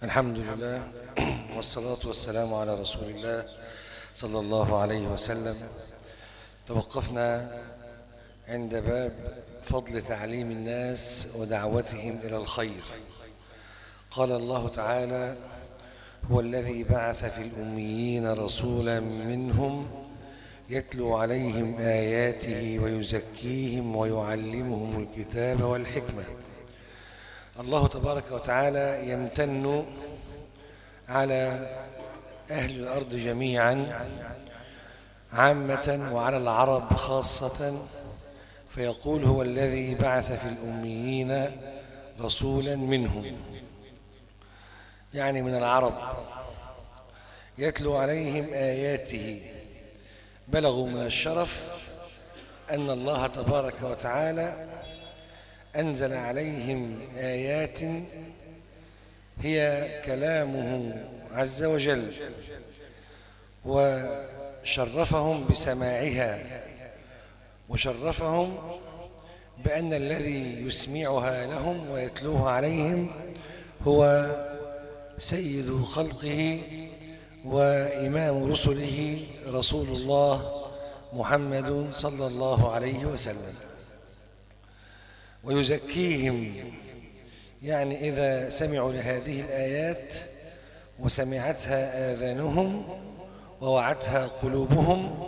الحمد لله والصلاة والسلام على رسول الله صلى الله عليه وسلم توقفنا عند باب فضل تعليم الناس ودعوتهم إلى الخير قال الله تعالى هو الذي بعث في الأميين رسولا منهم يتلو عليهم آياته ويزكيهم ويعلمهم الكتاب والحكمة الله تبارك وتعالى يمتن على أهل الأرض جميعا عامة وعلى العرب خاصة فيقول هو الذي بعث في الأميين رسولا منهم يعني من العرب يتلو عليهم آياته بلغوا من الشرف أن الله تبارك وتعالى أنزل عليهم آيات هي كلامه عز وجل وشرفهم بسماعها وشرفهم بأن الذي يسمعها لهم ويتلوها عليهم هو سيد خلقه وإمام رسله رسول الله محمد صلى الله عليه وسلم ويزكيهم يعني إذا سمعوا لهذه الآيات وسمعتها آذانهم ووعتها قلوبهم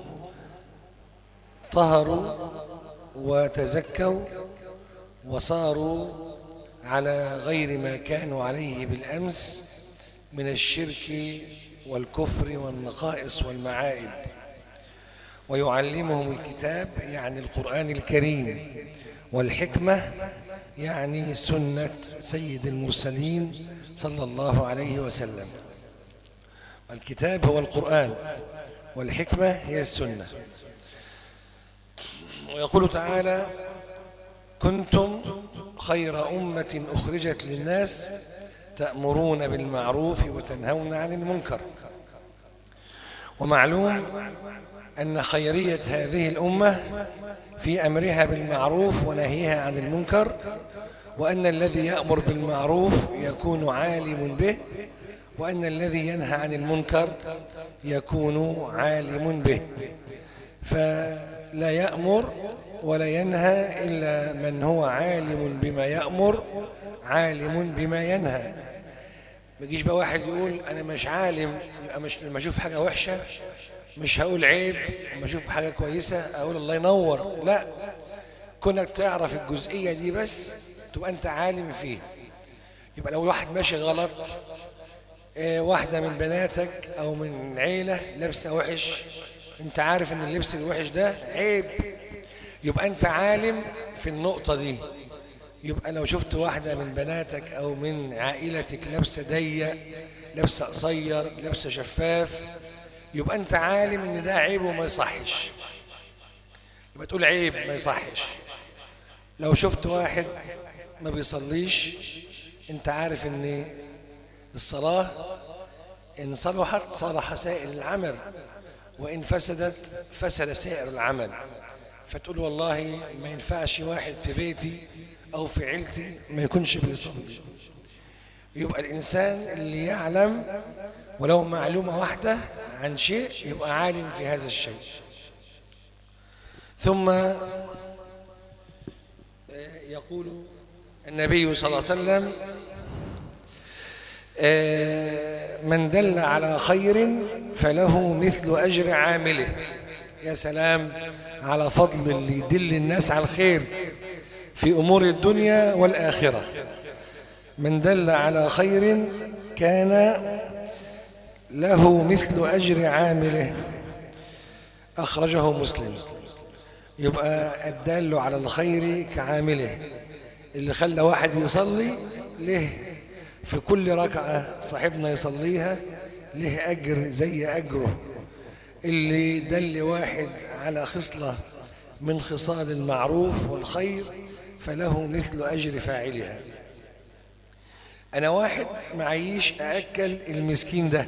طهروا وتزكوا وصاروا على غير ما كانوا عليه بالأمس من الشرك والكفر والنقائص والمعائب ويعلمهم الكتاب يعني القرآن الكريم والحكمة يعني سنة سيد المرسلين صلى الله عليه وسلم الكتاب هو القرآن والحكمة هي السنة ويقول تعالى كنتم خير أمة أخرجت للناس تأمرون بالمعروف وتنهون عن المنكر ومعلوم أن خيرية هذه الأمة في أمرها بالمعروف ونهيها عن المنكر وأن الذي يأمر بالمعروف يكون عالم به وأن الذي ينهى عن المنكر يكون عالم به فلا يأمر ولا ينهى إلا من هو عالم بما يأمر عالم بما ينهى ما يجيش بقى واحد يقول أنا مش عالم يبقى مش لما أشوف حاجة وحشة مش هقول عيب لما أشوف حاجة كويسة أقول الله ينور لا كونك تعرف الجزئية دي بس تبقى أنت عالم فيه يبقى لو واحد ماشي غلط إيه واحدة من بناتك أو من عيلة لابسة وحش أنت عارف أن اللبس الوحش ده عيب يبقى أنت عالم في النقطة دي يبقى لو شفت واحدة من بناتك أو من عائلتك لابسة ضيق لابسة قصير لابسة شفاف يبقى أنت عالم أن ده عيب وما يصحش يبقى تقول عيب ما يصحش لو شفت واحد ما بيصليش أنت عارف أن الصلاة إن صلحت صلح سائر العمل وإن فسدت فسد سائر العمل فتقول والله ما ينفعش واحد في بيتي أو في عيلتي ما يكونش بيصلي يبقى الإنسان اللي يعلم ولو معلومة واحدة عن شيء يبقى عالم في هذا الشيء ثم يقول النبي صلى الله عليه وسلم من دل على خير فله مثل أجر عامله يا سلام على فضل اللي يدل الناس على الخير في أمور الدنيا والآخرة من دل على خير كان له مثل أجر عامله أخرجه مسلم يبقى الدال على الخير كعامله اللي خلى واحد يصلي له في كل ركعة صاحبنا يصليها له أجر زي أجره اللي دل واحد على خصلة من خصال المعروف والخير فله مثل أجر فاعلها أنا واحد معيش أأكل المسكين ده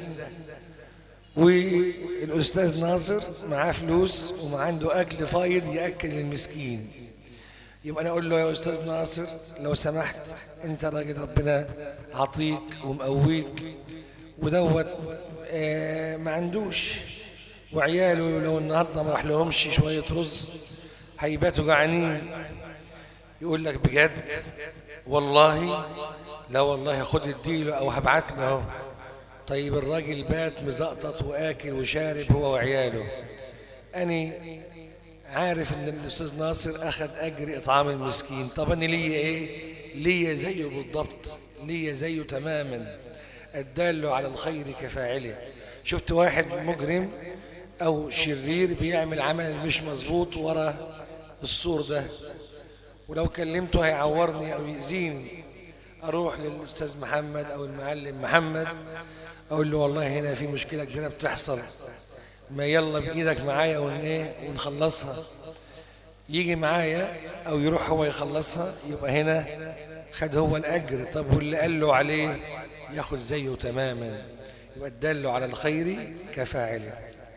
والأستاذ ناصر معاه فلوس وما عنده أكل فايض يأكل المسكين يبقى انا اقول له يا استاذ ناصر لو سمحت انت راجل ربنا عطيك ومقويك ودوت آه ما عندوش وعياله لو النهارده ما راح لهمش شويه رز هيباتوا جعانين يقول لك بجد والله لا والله خد اديله او هبعت له اهو طيب الراجل بات مزقطط واكل وشارب هو وعياله اني عارف ان الاستاذ ناصر اخذ اجر اطعام المسكين طب انا ليا ايه ليا زيه بالضبط ليا زيه تماما الدال على الخير كفاعله شفت واحد مجرم او شرير بيعمل عمل مش مظبوط ورا السور ده ولو كلمته هيعورني او يأذيني اروح للاستاذ محمد او المعلم محمد اقول له والله هنا في مشكله كبيره بتحصل ما يلا بايدك معايا ون ايه ونخلصها يجي معايا او يروح هو يخلصها يبقى هنا خد هو الاجر طب واللي قال له عليه ياخد زيه تماما يبقى الدل على الخير كفاعله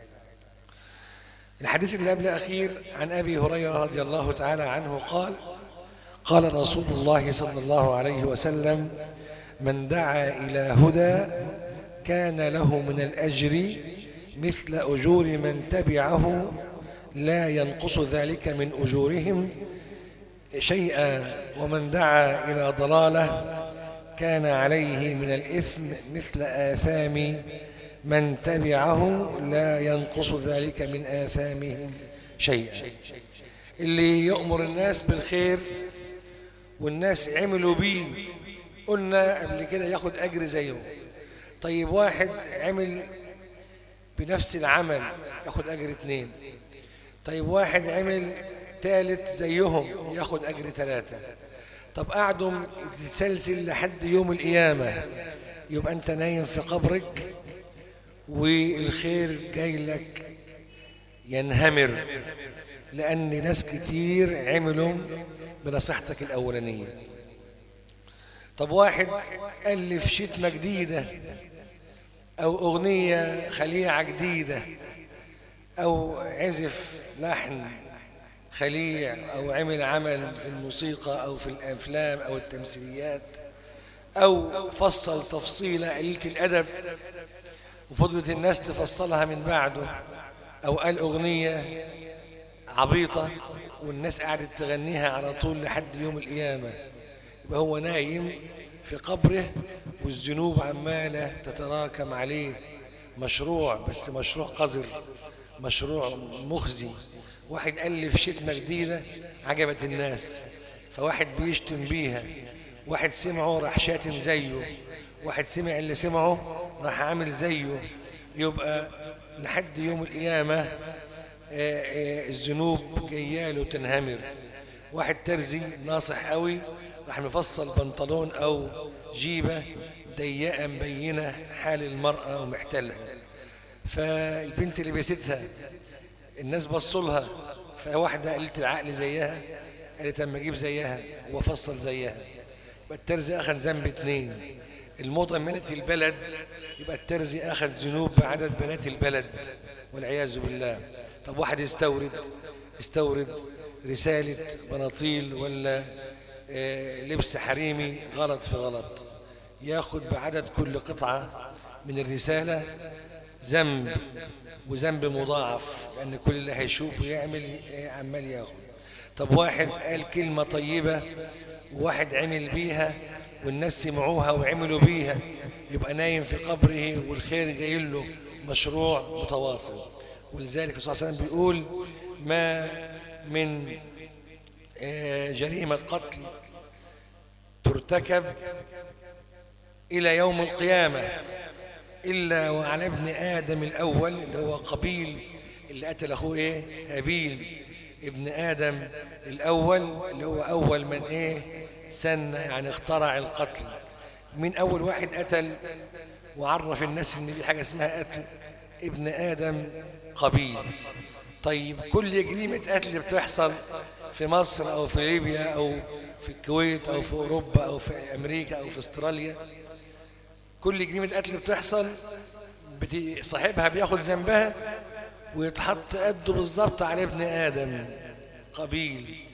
الحديث اللي قبل الأخير عن أبي هريرة رضي الله تعالى عنه قال قال رسول الله صلى الله عليه وسلم من دعا إلى هدى كان له من الأجر مثل أجور من تبعه لا ينقص ذلك من أجورهم شيئا ومن دعا إلى ضلالة كان عليه من الإثم مثل آثام من تبعه لا ينقص ذلك من آثامهم شيئا اللي يأمر الناس بالخير والناس عملوا بيه قلنا قبل كده ياخد أجر زيه طيب واحد عمل بنفس العمل ياخد أجر اتنين طيب واحد عمل تالت زيهم ياخد أجر ثلاثة طب قعدوا تتسلسل لحد يوم القيامة يبقى أنت نايم في قبرك والخير جاي لك ينهمر لأن ناس كتير عملوا بنصيحتك الأولانية طب واحد ألف شتمة جديدة أو أغنية خليعة جديدة أو عزف لحن خليع أو عمل عمل في الموسيقى أو في الأفلام أو التمثيليات أو فصل تفصيلة قليلة الأدب وفضلت الناس تفصلها من بعده أو قال أغنية عبيطة والناس قعدت تغنيها على طول لحد يوم القيامة يبقى هو نايم في قبره والذنوب عمالة تتراكم عليه مشروع بس مشروع قذر مشروع مخزي واحد ألف شتمة جديدة عجبت الناس فواحد بيشتم بيها واحد سمعه راح شاتم زيه واحد سمع اللي سمعه راح عامل زيه يبقى لحد يوم القيامة الذنوب جياله تنهمر واحد ترزي ناصح قوي راح مفصل بنطلون أو جيبة ضيقة مبينة حال المرأة ومحتلها فالبنت اللي بيستها الناس بصوا لها فواحدة قلت العقل زيها قالت اما اجيب زيها وافصل زيها يبقى الترزي اخذ ذنب اثنين الموضة ملت البلد يبقى الترزي اخذ ذنوب بعدد بنات البلد والعياذ بالله طب واحد يستورد يستورد رسالة بناطيل ولا لبس حريمي غلط في غلط ياخد بعدد كل قطعة من الرسالة ذنب وذنب مضاعف لأن كل اللي هيشوفه يعمل عمال ياخد طب واحد قال كلمة طيبة وواحد عمل بيها والناس سمعوها وعملوا بيها يبقى نايم في قبره والخير جاي له مشروع متواصل ولذلك الرسول صلى الله عليه وسلم بيقول ما من جريمة قتل ترتكب إلى يوم القيامة إلا وعلى ابن آدم الأول اللي هو قبيل اللي قتل أخوه إيه هابيل ابن آدم الأول اللي هو أول من إيه سن يعني اخترع القتل من أول واحد قتل وعرف الناس إن دي حاجة اسمها قتل ابن آدم قبيل طيب كل جريمة قتل بتحصل في مصر أو في ليبيا أو في الكويت أو في أوروبا أو في أمريكا أو في استراليا كل جريمة قتل بتحصل صاحبها بياخد ذنبها ويتحط قده بالظبط على ابن آدم قبيل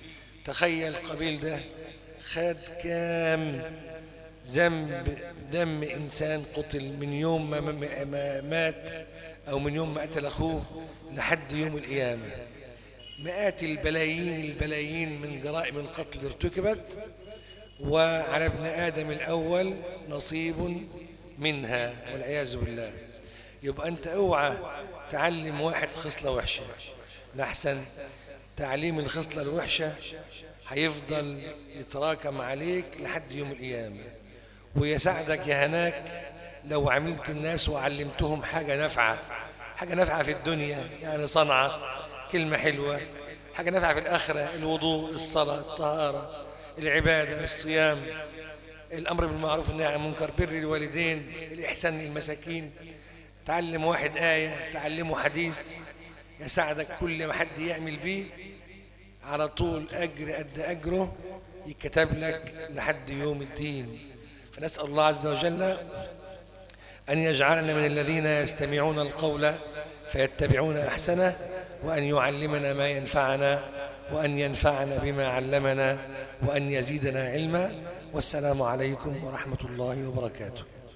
تخيل القبيل ده خد كام ذنب دم إنسان قتل من يوم ما, ما, ما مات أو من يوم ما قتل أخوه لحد يوم القيامة مئات البلايين البلايين من جرائم القتل ارتكبت وعلى ابن آدم الأول نصيب منها والعياذ بالله يبقى أنت اوعى تعلم واحد خصلة وحشة لحسن تعليم الخصلة الوحشة هيفضل يتراكم عليك لحد يوم القيامة ويساعدك يا هناك لو عملت الناس وعلمتهم حاجة نافعة حاجة نافعة في الدنيا يعني صنعة كلمة حلوة حاجة نافعة في الآخرة الوضوء الصلاة الطهارة العبادة الصيام الأمر بالمعروف والنهي عن المنكر بر الوالدين الإحسان للمساكين تعلم واحد آية تعلمه حديث يساعدك كل ما حد يعمل بيه على طول أجر قد أجره يكتب لك لحد يوم الدين فنسأل الله عز وجل أن يجعلنا من الذين يستمعون القول فيتبعون أحسنه وأن يعلمنا ما ينفعنا وأن ينفعنا بما علمنا وأن يزيدنا علما والسلام عليكم ورحمة الله وبركاته